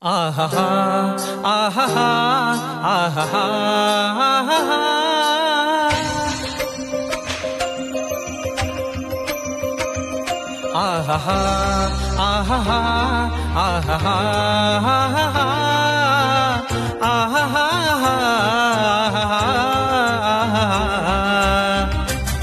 ಆಹಾ ಆಹಾ ಆಹಾ ಆಹಾ ಆಹಾ ಆಹಾ ಆಹಾ ಆಹಾ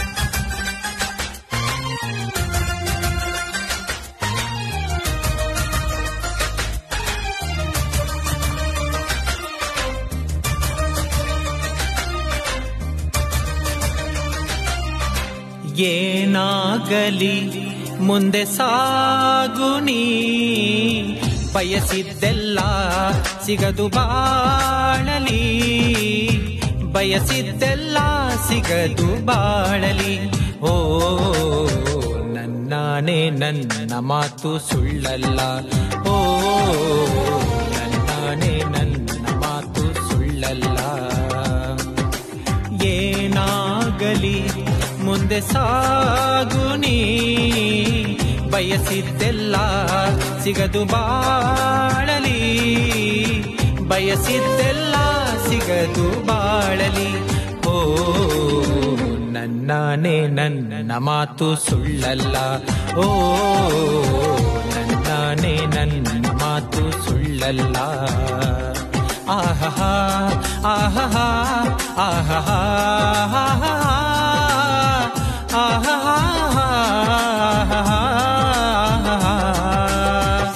ಏನಾಗಲಿ ಮುಂದೆ ಸಾಗುನಿ ಬಯಸಿದ್ದೆಲ್ಲ ಸಿಗದು ಬಾಳಲಿ ಬಯಸಿದ್ದೆಲ್ಲ ಸಿಗದು ಬಾಳಲಿ ಓ ನನ್ನಾನೇ ನನ್ನ ಮಾತು ಸುಳ್ಳಲ್ಲ ಓ ನನ್ನಾನೇ ನನ್ನ ಮಾತು ಸುಳ್ಳಲ್ಲ ಏನಾಗಲಿ ಮುಂದೆ ಸಾಗುನಿ ಬಯಸಿದ್ದೆಲ್ಲ ಸಿಗದು ಬಾಳಲಿ ಬಯಸಿದ್ದೆಲ್ಲ ಸಿಗದು ಬಾಳಲಿ ಓ ನನ್ನಾನೇ ನನ್ನ ಮಾತು ಸುಳ್ಳಲ್ಲ ಓ ನನ್ನಾನೇ ನನ್ನ ಮಾತು ಸುಳ್ಳಲ್ಲ ಆಹಾ ಆಹಾ ಆಹಾ ಆಹಾ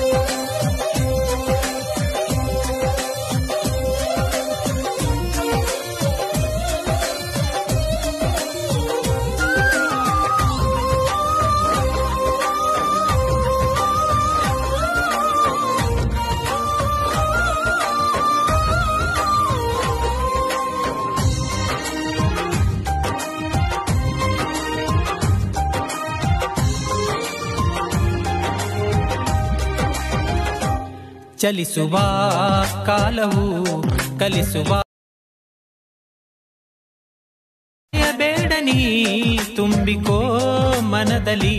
ಚಲಿಸುವ ಕಾಲವು ಕಲಿಸುವ ಬೇಡ ನೀ ತುಂಬಿಕೋ ಮನದಲ್ಲಿ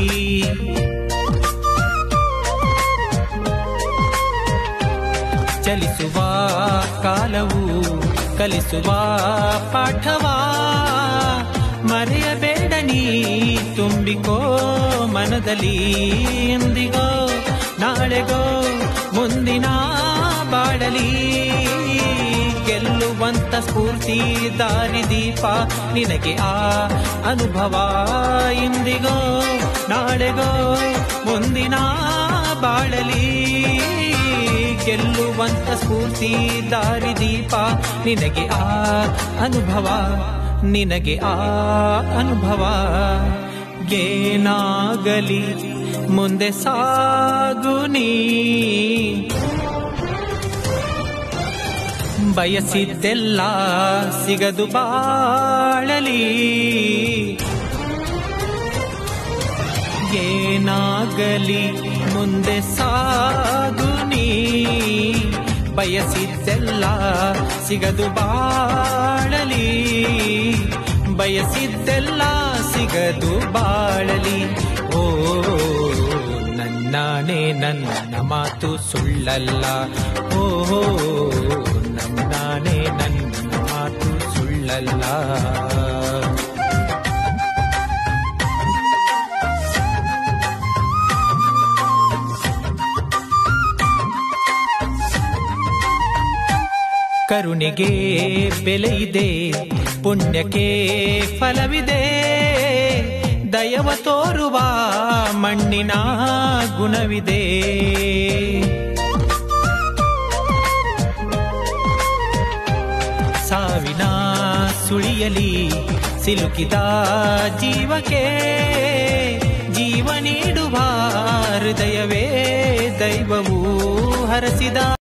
ಚಲಿಸುವ ಕಾಲವು ಕಲಿಸುವ ಪಾಠವಾ ಮರೆಯಬೇಡ ನೀ ತುಂಬಿಕೋ ಮನದಲ್ಲಿ ಎಂದಿಗೋ ನಾಳೆಗೋ ಮುಂದಿನ ಬಾಳಲಿ ಗೆಲ್ಲುವಂತ ಸ್ಫೂರ್ತಿ ದಾರಿದೀಪ ನಿನಗೆ ಆ ಅನುಭವ ಇಂದಿಗೋ ನಾಳೆಗೋ ಮುಂದಿನ ಬಾಳಲಿ ಗೆಲ್ಲುವಂತ ಸ್ಫೂರ್ತಿ ದಾರಿದೀಪ ನಿನಗೆ ಆ ಅನುಭವ ನಿನಗೆ ಆ ಅನುಭವ ಏನಾಗಲಿ ಮುಂದೆ ಸಾಗುನಿ ಬಯಸಿದ್ದೆಲ್ಲ ಸಿಗದು ಬಾಳಲಿ ಏನಾಗಲಿ ಮುಂದೆ ಸಾಗುನಿ ಬಯಸಿದ್ದೆಲ್ಲ ಸಿಗದು ಬಾಳಲಿ ಬಯಸಿದ್ದೆಲ್ಲ ಸಿಗದು ಬಾಳಲಿ ಓ ನನ್ನಾನೇ ನನ್ನ ಮಾತು ಸುಳ್ಳಲ್ಲ ಓ ನನ್ನಾನೇ ನನ್ನ ಮಾತು ಸುಳ್ಳಲ್ಲ ಕರುಣೆಗೆ ಬೆಲೆ ಇದೆ ಪುಣ್ಯಕ್ಕೆ ಫಲವಿದೆ ದಯವ ತೋರುವ ಮಣ್ಣಿನ ಗುಣವಿದೆ ಸಾವಿನ ಸುಳಿಯಲಿ ಸಿಲುಕಿದ ಜೀವಕ್ಕೆ ಜೀವ ನೀಡುವ ಹೃದಯವೇ ದೈವವು ಹರಸಿದ